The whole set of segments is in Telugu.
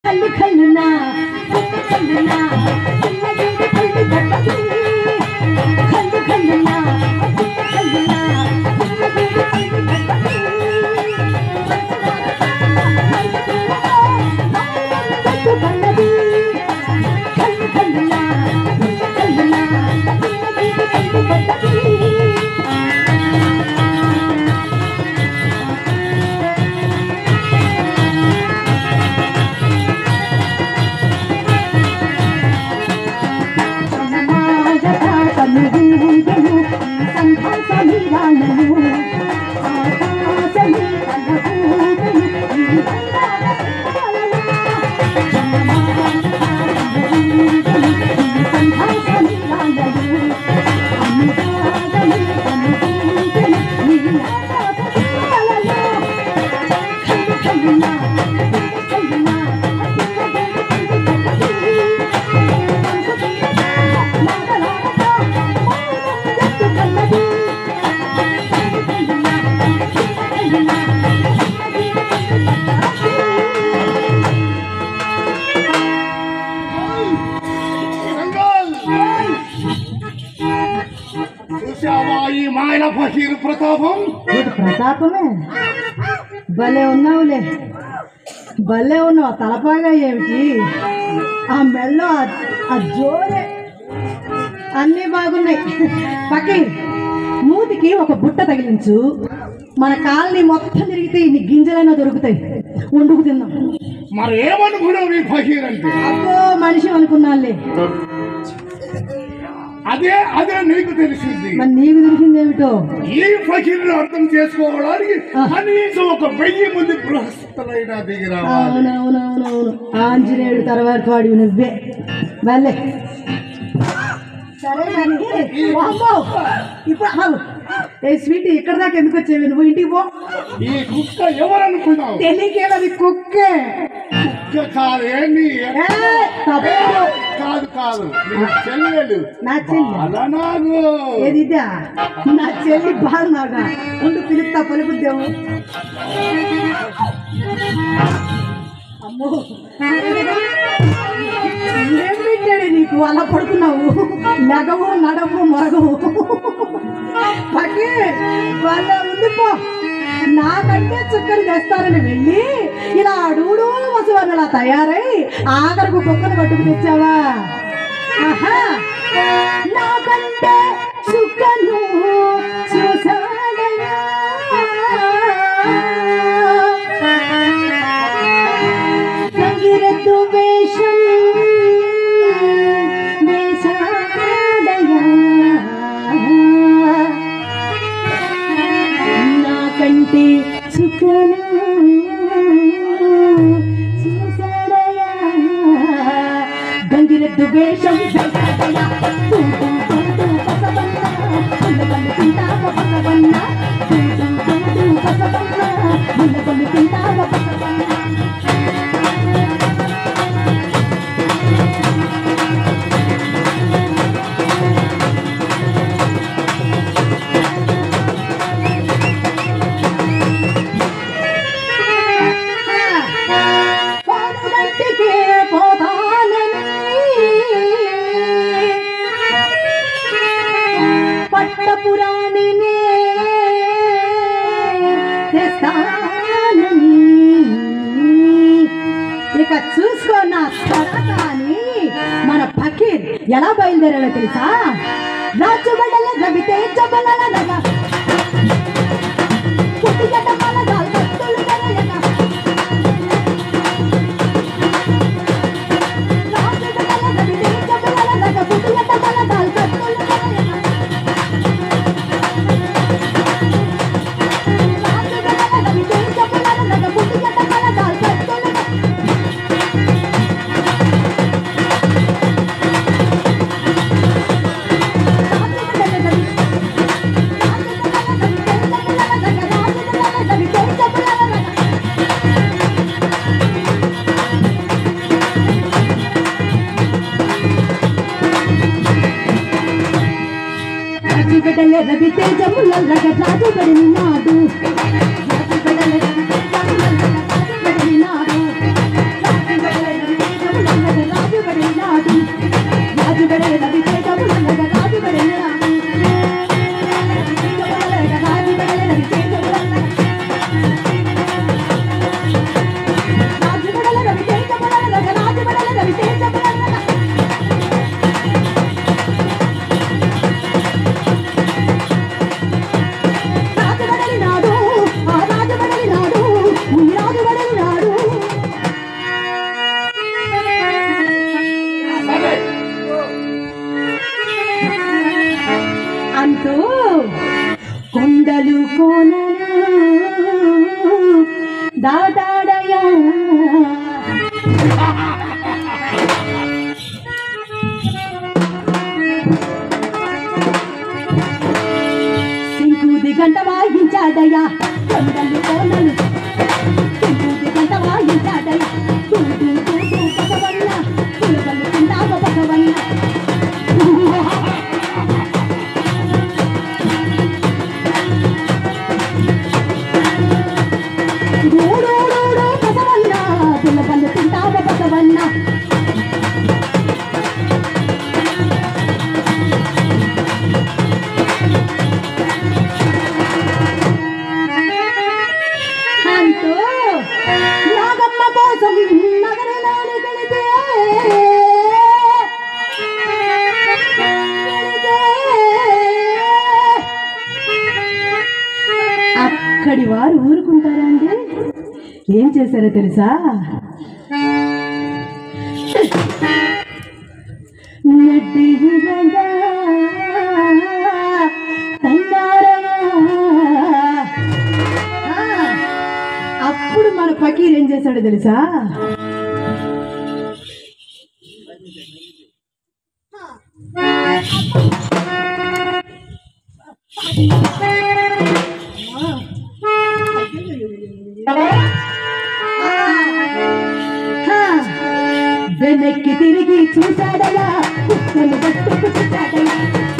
కళ్ళు కళ్ళునా కళ్ళునా పిల్లగేడి కళ్ళు పట్టది కళ్ళు కళ్ళునా కళ్ళునా పిల్లగేడి కళ్ళు పట్టది పన్నది కళ్ళు కళ్ళునా కళ్ళునా పిల్లగేడి కళ్ళు పట్టది రంగల్! చూశావా ఈ మాయల ఫకీర్ ప్రతాపం వీటి ప్రతాపమే భలే ఉన్నావులే భలే ఉన్నావు ఆ తలపాగా ఏమిటి ఆ మెల్లో ఆ- ఆ జోరే అన్నీ బాగున్నాయి పక్కి మూతికి ఒక బుట్ట తగిలించు మన కాలనీ మొత్తం తిరిగితే ఇన్ని గింజలైనా దొరుకుతాయి వండుకు తిందాం మరి ఏమనుకున్నావు ఈ ఫకీర్ అంటే అబ్బో మనిషి అనుకున్నానులే అదే అదే నీకు తెలిసింది మరి నీకు తెలిసిందేమిటో ఈ ఫకీర్ను అర్థం చేసుకోవడానికి కనీసం ఒక వెయ్యి మంది బృహస్పతులైనా దిగి రావాలి అవునవునవునవును ఆంజనేయుడు తర్వాత వాడివి నువ్వే వెళ్ళే సరే కానీ వామ్మో! ఇప్పుడు ఆగు. ఏ స్వీట్ ఇక్కడ దాకా ఎందుకు వచ్చేవి నువ్వు ఇంటికి పో ఈ కుక్క ఎవరనుకున్నావు తెలియకేది కుక్కే కుక్క కాదు ఏంటి ఏ, తప్పు. కాదు కాదు నీ చెల్లెలు నా చెల్లి అలనాగు ఏది ఇదా నా చెల్లి బాగున్నాగా ఉండు పిలుస్తా పలుకుద్దేమో అమ్మో ఏం పెట్టాడు నీకు అలా పడుకున్నావు లగవు నడవు మొరగవు పక్కి వాళ్ళ ఉంది పో నాకంటే చుక్కలు తెస్తారని వెళ్ళి ఇలా అడుగుడు వసువన్నలా తయారై ఆఖరకు కుక్కను పట్టుకు తెచ్చావా ఆహా నాకంటే చుక్కను చూసాడయా గంగిరెద్దు వేషం వేశాడయా నాకంటే చుక్కను చూసాడయా గంగిరెద్దు వేషం వేశాడయా తూ తూ తూ తూ పసవన్న గుల్లగల్లు తింటావ పసవన్న తూ తూ తూ తూ పసవన్న గుల్లగల్లు తింటావ పసవన్న పొరుగంటికి పోతానని పట్టపురాణినే తెస్తానని ఇక చూసుకో నా కానీ మన ఫకీర్ ఎలా బయలుదేరాడో తెలుసా రాజు బడల రవితే జబలల నగ పుట్టిగడ్డ మన దాల్ కత్తులు కరయగా రాజు బిడ్డలే రవి తేజముల రగ రాజు బడిని నాడు రాజు బిడ్డలే రవి తేజముల రగ రాజు బడిని నాడు రాజు బిడ్డలే సింకుది గంట వాయించాడయ్యా కొండలు కోనలు సింకుది గంట వాయించాడయ్యా తూటు తూటు పసవన్న పులవలు తిందాక పసవన్న గూడూడూడు పసవన్న పులవలు తిందాక పసవన్న అంటూ నాగమ్మ కోసం నగరలోని గెలితే గెలితే అక్కడి వారు ఊరుకుంటారా అండి ఏం చేశారో తెలుసా నడ్డి విధంగా తండారగా ఆ, అప్పుడు మన ఫకీర్ ఏం చేశాడో తెలుసా ఆ, వెనక్కి తిరిగి చూశాడయా కుక్కలు పట్టుకు చూశాడయా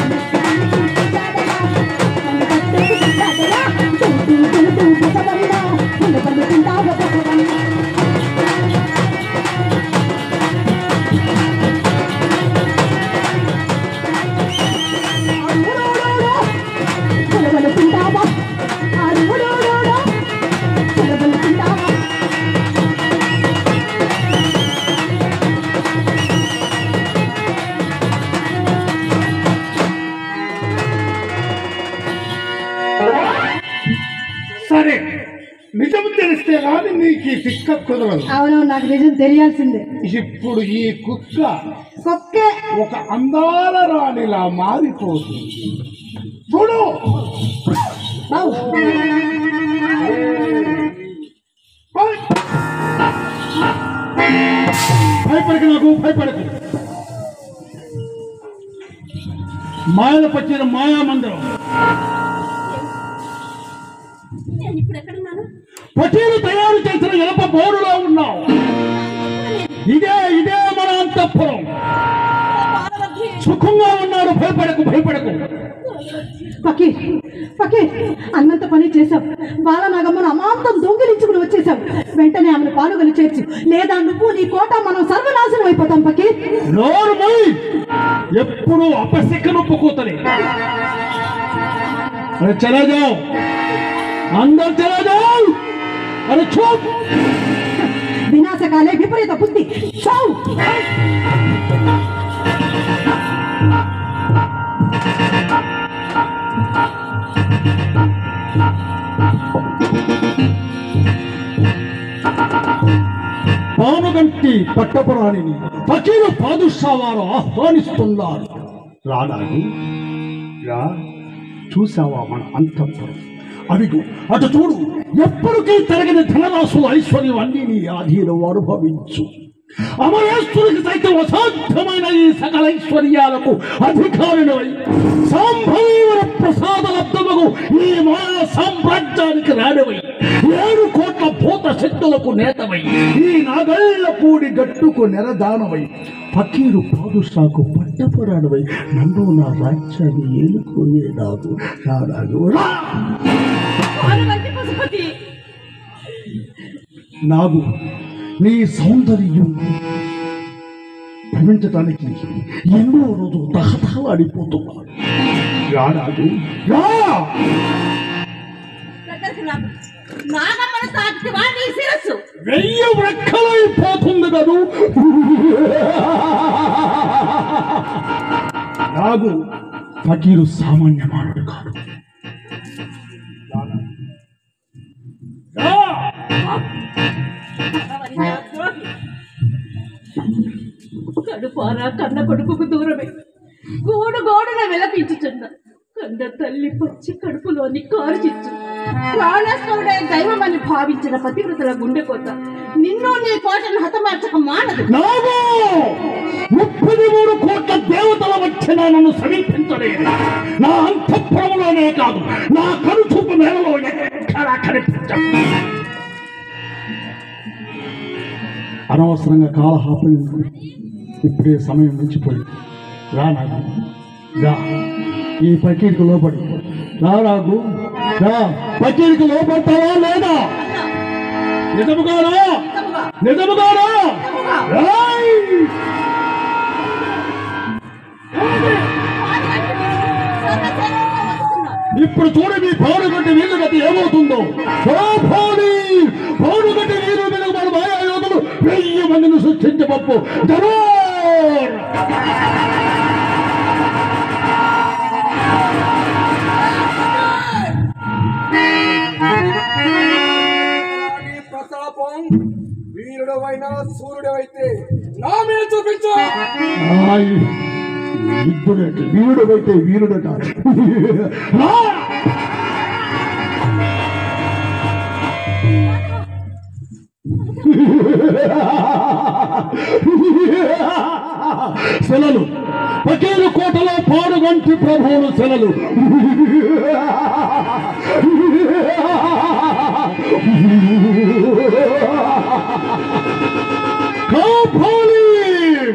సరే నిజం తెలిస్తే కానీ నీకు ఈ తిక్క కుదరదు అవునవును నాకు నిజం తెలియాల్సిందే ఇప్పుడు ఈ కుక్క కుక్కే ఒక అందాల రాణిలా మారిపోతుంది చూడు బావు. ఓయ్! భయపడకు నాకు భయపడకు మాయల పచ్చిన మాయా మందిరం నేను ఇప్పుడు ఎక్కడున్నాను పటీలు తయారు చేసిన ఎలప బోరులో ఉన్నావు ఇదే ఇదే మన అంతఃపురం పార్వతి సుఖంగా ఉన్నాడు భయపడకు భయపడకు ఫకీర్ ఫకీర్ అన్నంత పని చేశాం బాలనాగమ్మను అమాంతం దొంగిలించుకుని వచ్చేసాం వెంటనే ఆమెను పాలుగలు చేర్చు లేదా నువ్వు నీ కోట మనం సర్వనాశనం అయిపోతాం ఫకీర్ నోరు మూయి ఎప్పుడు అపశిక్క నొప్పు కూతని అరే చలా జాओ అందరు చలా జాओ అరే చూప్ వినాశకాలే విపరీత బుద్ధి చావు పానుగంటి పట్టపురాణిని పకీలు పాదుషా వారు ఆహ్వానిస్తున్నారు రానాడు రా చూసావా మన అంతఃపురం అడిగు అటు చూడు ఎప్పటికీ తరగని ధనరాశులు ఐశ్వర్యం అన్ని నీ ఆధీనం అనుభవించు అమరేశ్వరికి సైతం అసాధ్యమైన ఈ సకల ఐశ్వర్యాలకు అధికారులై సాంభవీవర ప్రసాద లబ్ధముకు ఈ మాయ సామ్రాజ్యానికి రాడవై ఏడు కోట్ల భూత శక్తులకు నేతవై ఈ నాగళ్ళ పూడి గట్టుకు నెరదానవై ఫకీరు పాదుషాకు పట్టపురాడవై నన్ను నా రాజ్యాన్ని ఏలుకోయే నాదు నాడు రా పార్వతి పశుపతి నాగు నీ సౌందర్యం భ్రమించటానికి ఎన్నో రోజులు దహదహలాడిపోతున్నాడు రానాడు రా దగ్గరికి నాకు నాగమ్మను తాకితే వాడి శిరస్సు వెయ్యి రెక్కలైపోతుంది కదూ నాగు ఫకీరు సామాన్యమానుడు కాదు రా. ఎవరి నా ద్రోహి కడుపారా కన్న కొడుకుకు దూరమే గోడు గోడున విలపించుచున్న కన్న తల్లి పచ్చి కడుపులోని కారు చిచ్చు ప్రాణేశ్వరుడే దైవమని భావించిన పతివ్రతల గుండె కొత్త నిన్ను నీ కోటను హతమార్చక మానదు నాగు ముప్పది మూడు కోట్ల దేవతల వచ్చిన నన్ను సమీపించలేదు నా అంతఃపురంలోనే కాదు నా కనుచూపు మేళలో ఎక్కడా కనిపించదు అనవసరంగా కాలహాపం ఇప్పుడే సమయం మించిపోయింది రా నాకు రా ఈ పకీడికి లోపడి రా నాకు రా పకీడికి లోపడతావా లేదా నిజముగానా నిజముగానా రాయ్! ఇప్పుడు చూడ మీ పౌరు గట్టి వీళ్ళు గట్టి ఏమవుతుందో ఓ పౌడి పౌరు గట్టి వీరు వెలుగుబడి మాయా యోధులు వెయ్యి మందిని సృష్టించే పప్పు జరూర్ నీ ప్రతాపం వీరుడవైన సూర్యుడవైతే నా మీద చూపించు ఆయ్, యుద్ధుడట వీరుడైతే వీరుడట రా! శిలలు పకేరు కోటలో పాడుగంటి ప్రభువులు శిలలు కాపాలి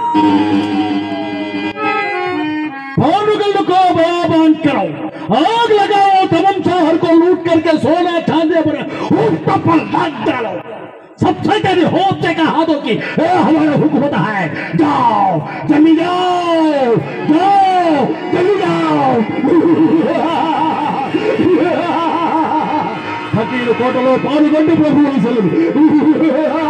पानुगल को बयान करो आग लगाओ तमाम शहर को लूट करके सोना चांदी पर ऊपर पर लाद डालो सबसे तेरी होते का हाथों की ए हमारा हुक्म है जाओ जमी जाओ जाओ जमी जाओ ఫకీరు కోటలో పాల్గొండి ప్రభువులు సెలవు